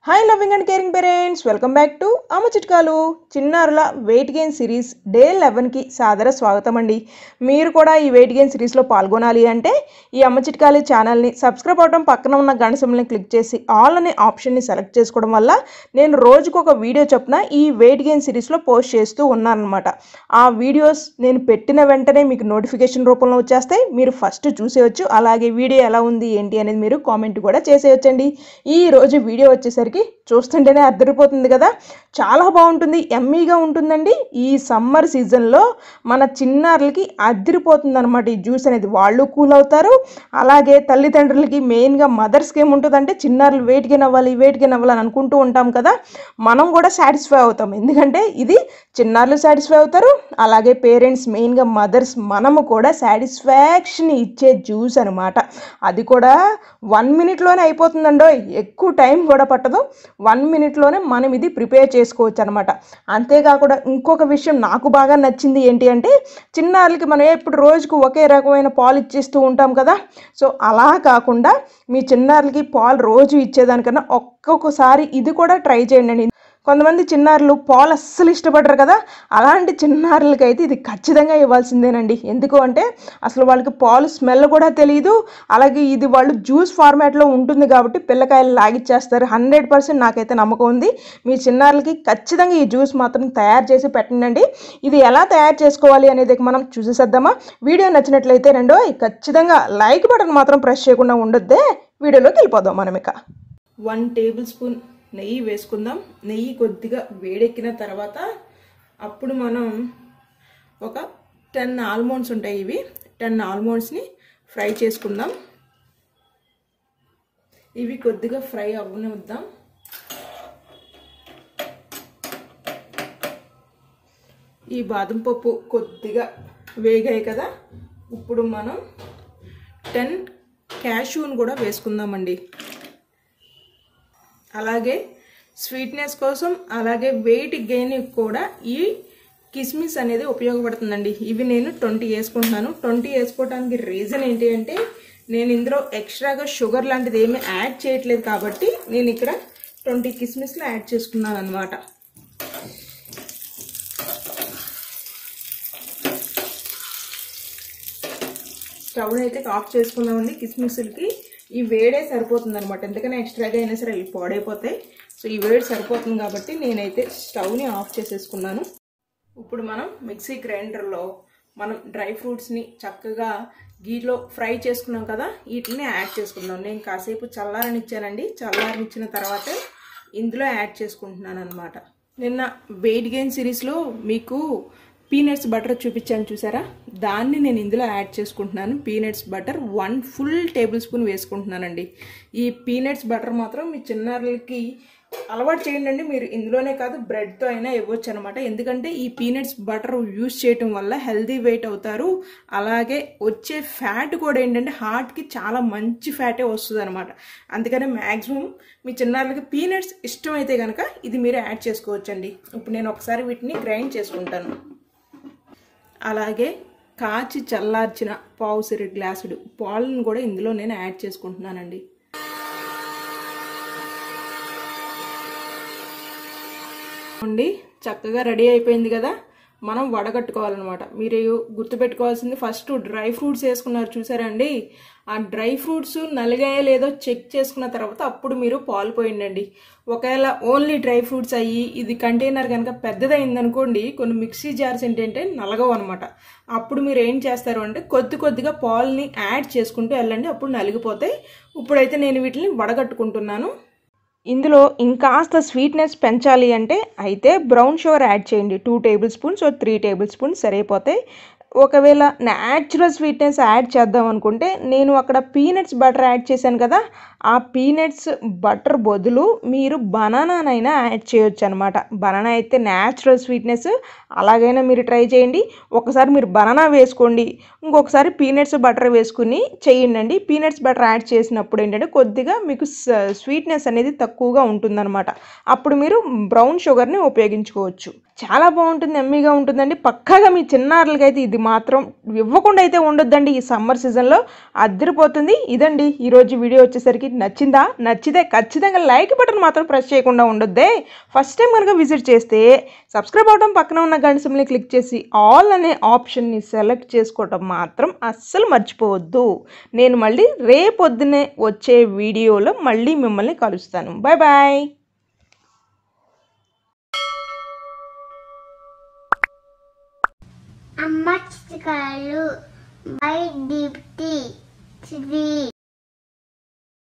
hi loving and caring parents welcome back to Amma Chitkalu చిన్నారుల weight gain series day లెవెన్కి సాదర స్వాగతం అండి మీరు కూడా ఈ వెయిట్ గెయిన్ సిరీస్లో పాల్గొనాలి అంటే ఈ అమ్మ చిట్కాలు ఛానల్ని సబ్స్క్రైబ్ అవడం పక్కన ఉన్న గంట సింబల్ని క్లిక్ చేసి ఆల్ అనే ఆప్షన్ని సెలెక్ట్ చేసుకోవడం వల్ల నేను రోజుకు ఒక వీడియో చొప్పున ఈ వెయిట్ గెయిన్ సిరీస్లో పోస్ట్ చేస్తూ ఉన్నానమాట ఆ వీడియోస్ నేను పెట్టిన వెంటనే మీకు నోటిఫికేషన్ రూపంలో వచ్చేస్తాయి మీరు ఫస్ట్ చూసేయచ్చు అలాగే వీడియో ఎలా ఉంది ఏంటి అనేది మీరు కామెంట్ కూడా చేసేయచ్చండి ఈ రోజు వీడియో వచ్చేసరికి చూస్తుంటేనే అద్దరిపోతుంది కదా చాలా బాగుంటుంది ఎమ్మీగా ఉంటుందండి ఈ సమ్మర్ సీజన్లో మన చిన్నారులకి అద్దరిపోతుంది అనమాట ఈ జ్యూస్ అనేది వాళ్ళు కూల్ అవుతారు అలాగే తల్లిదండ్రులకి మెయిన్గా మదర్స్కి ఏముంటుందంటే చిన్నారులు వెయిట్ గెయిన్ అవ్వాలి వెయిట్ గెయిన్ అవ్వాలి అని అనుకుంటూ ఉంటాం కదా మనం కూడా సాటిస్ఫై అవుతాం ఎందుకంటే ఇది చిన్నారులు సాటిస్ఫై అవుతారు అలాగే పేరెంట్స్ మెయిన్గా మదర్స్ మనము కూడా సాటిస్ఫాక్షన్ ఇచ్చే జ్యూస్ అనమాట అది కూడా వన్ మినిట్లోనే అయిపోతుందండో ఎక్కువ టైం కూడా పట్టదు వన్ మినిట్లోనే మనం ఇది ప్రిపేర్ చేసుకోవచ్చు అనమాట అంతేకాకుండా ఇంకొక విషయం నాకు బాగా నచ్చింది ఏంటి అంటే చిన్నారులకి మనం ఎప్పుడు రోజుకు ఒకే రకమైన పాలు ఇచ్చేస్తూ ఉంటాం కదా సో అలా కాకుండా మీ చిన్నారులకి పాలు రోజు ఇచ్చేదానికన్నా ఒక్కొక్కసారి ఇది కూడా ట్రై చేయండి కొంతమంది చిన్నారులు పాలు అస్సలు ఇష్టపడరు కదా అలాంటి చిన్నారులకి అయితే ఇది ఖచ్చితంగా ఇవ్వాల్సిందేనండి ఎందుకు అంటే అసలు వాళ్ళకి పాలు స్మెల్ కూడా తెలియదు అలాగే ఇది వాళ్ళు జ్యూస్ ఫార్మాట్లో ఉంటుంది కాబట్టి పిల్లకాయలు లాగిచ్చేస్తారు హండ్రెడ్ పర్సెంట్ నాకైతే నమ్మకం ఉంది మీ చిన్నారులకి ఖచ్చితంగా ఈ జ్యూస్ మాత్రం తయారు చేసి పెట్టండి ఇది ఎలా తయారు చేసుకోవాలి అనేది మనం చూసేసేద్దామా వీడియో నచ్చినట్లయితే రెండో ఖచ్చితంగా లైక్ బటన్ మాత్రం ప్రెస్ చేయకుండా ఉండొద్దే వీడియోలోకి వెళ్ళిపోదాం మనం ఇక వన్ టేబుల్ స్పూన్ నెయ్యి వేసుకుందాం నెయ్యి కొద్దిగా వేడెక్కిన తర్వాత అప్పుడు మనం ఒక టెన్ ఆల్మండ్స్ ఉంటాయి ఇవి టెన్ ఆల్మండ్స్ని ఫ్రై చేసుకుందాం ఇవి కొద్దిగా ఫ్రై అవ్వనిద్దాం ఈ బాదం పప్పు కొద్దిగా వేగాయి కదా ఇప్పుడు మనం టెన్ క్యాషూని కూడా వేసుకుందామండి అలాగే స్వీట్నెస్ కోసం అలాగే వెయిట్ గెయిన్ కూడా ఈ కిస్మిస్ అనేది ఉపయోగపడుతుందండి ఇవి నేను ట్వంటీ వేసుకుంటున్నాను ట్వంటీ వేసుకోవడానికి రీజన్ ఏంటి అంటే నేను ఇందులో ఎక్స్ట్రాగా షుగర్ లాంటిది ఏమీ యాడ్ చేయట్లేదు కాబట్టి నేను ఇక్కడ ట్వంటీ కిస్మిస్లు యాడ్ చేసుకున్నాను అనమాట స్టవ్ అయితే ఆఫ్ చేసుకుందామండి కిస్మిస్లకి ఈ వేడే సరిపోతుంది అనమాట ఎందుకని ఎక్స్ట్రాగా అయినా సరే అవి పాడైపోతాయి సో ఈ వేడి సరిపోతుంది కాబట్టి నేనైతే స్టవ్ని ఆఫ్ చేసేసుకున్నాను ఇప్పుడు మనం మిక్సీ గ్రైండర్లో మనం డ్రై ఫ్రూట్స్ని చక్కగా గీలో ఫ్రై చేసుకున్నాం కదా వీటిని యాడ్ చేసుకుందాం నేను కాసేపు చల్లారనిచ్చానండి చల్లారనిచ్చిన తర్వాత ఇందులో యాడ్ చేసుకుంటున్నాను అనమాట నిన్న వెయిట్ గెయిన్ సిరీస్లో మీకు పీనట్స్ బటర్ చూపించాను చూసారా దాన్ని నేను ఇందులో యాడ్ చేసుకుంటున్నాను peanuts butter one full tablespoon వేసుకుంటున్నానండి ఈ పీనట్స్ బటర్ మాత్రం మీ చిన్నారులకి అలవాటు చేయండి అండి మీరు ఇందులోనే కాదు బ్రెడ్తో అయినా ఇవ్వచ్చు అనమాట ఎందుకంటే ఈ పీనట్స్ బటర్ యూస్ చేయటం వల్ల హెల్దీ వెయిట్ అవుతారు అలాగే వచ్చే ఫ్యాట్ కూడా ఏంటంటే హార్ట్కి చాలా మంచి ఫ్యాటే వస్తుంది అనమాట అందుకని మ్యాక్సిమం మీ చిన్నారులకి పీనట్స్ ఇష్టమైతే కనుక ఇది మీరు యాడ్ చేసుకోవచ్చండి ఇప్పుడు నేను ఒకసారి వీటిని గ్రైండ్ చేసుకుంటాను అలాగే కాచి చల్లార్చిన పావు సిరి గ్లాసుడు పాలను కూడా ఇందులో నేను యాడ్ చేసుకుంటున్నానండి అండి చక్కగా రెడీ అయిపోయింది కదా మనం వడగట్టుకోవాలన్నమాట మీరు గుర్తుపెట్టుకోవాల్సింది ఫస్ట్ డ్రై ఫ్రూట్స్ వేసుకున్నారు చూసారండి ఆ డ్రై ఫ్రూట్స్ నలిగాయో లేదో చెక్ చేసుకున్న తర్వాత అప్పుడు మీరు పాలు పోయిండండి ఒకవేళ ఓన్లీ డ్రై ఫ్రూట్స్ అయ్యి ఇది కంటైనర్ కనుక పెద్దదైందనుకోండి కొన్ని మిక్సీ జార్స్ ఏంటంటే నలగవు అనమాట అప్పుడు మీరు ఏం చేస్తారు అంటే కొద్ది కొద్దిగా పాల్ని యాడ్ చేసుకుంటూ వెళ్ళండి అప్పుడు నలిగిపోతాయి ఇప్పుడైతే నేను వీటిని వడగట్టుకుంటున్నాను ఇందులో ఇంకాస్త స్వీట్నెస్ పెంచాలి అంటే అయితే బ్రౌన్ షుగర్ యాడ్ చేయండి two tablespoons three tablespoons సరిపోతాయి ఒకవేళ న్యాచురల్ స్వీట్నెస్ యాడ్ చేద్దాం అనుకుంటే నేను అక్కడ పీనట్స్ బటర్ యాడ్ చేశాను కదా ఆ పీనట్స్ బటర్ బదులు మీరు బనానానైనా యాడ్ చేయొచ్చు అనమాట బనానా అయితే న్యాచురల్ స్వీట్నెస్ అలాగైనా మీరు ట్రై చేయండి ఒకసారి మీరు బనానా వేసుకోండి ఇంకొకసారి పీనట్స్ బటర్ వేసుకుని చేయండి పీనట్స్ బటర్ యాడ్ చేసినప్పుడు ఏంటంటే కొద్దిగా మీకు స్వీట్నెస్ అనేది తక్కువగా ఉంటుందన్నమాట అప్పుడు మీరు బ్రౌన్ షుగర్ని ఉపయోగించుకోవచ్చు చాలా బాగుంటుంది ఎమ్మీగా ఉంటుందండి పక్కాగా మీ చిన్నారులకైతే ఇది మాత్రం ఇవ్వకుండా అయితే ఉండొద్దండి ఈ సమ్మర్ సీజన్లో అద్దరిపోతుంది ఇదండి ఈరోజు వీడియో వచ్చేసరికి నచ్చిందా నచ్చితే ఖచ్చితంగా లైక్ బటన్ మాత్రం ప్రెస్ చేయకుండా ఉండొద్దే ఫస్ట్ టైం కనుక విజిట్ చేస్తే సబ్స్క్రైబ్ అవడం పక్కన ఉన్న గంట సింబల్ని క్లిక్ చేసి ఆల్ అనే ఆప్షన్ని సెలెక్ట్ చేసుకోవడం మాత్రం అస్సలు మర్చిపోవద్దు నేను మళ్ళీ రేపొద్దునే వచ్చే వీడియోలో మళ్ళీ మిమ్మల్ని కలుస్తాను బాయ్ బాయ్ అమ్మ చిత్రకారులు బై దీప్తి శ్రీ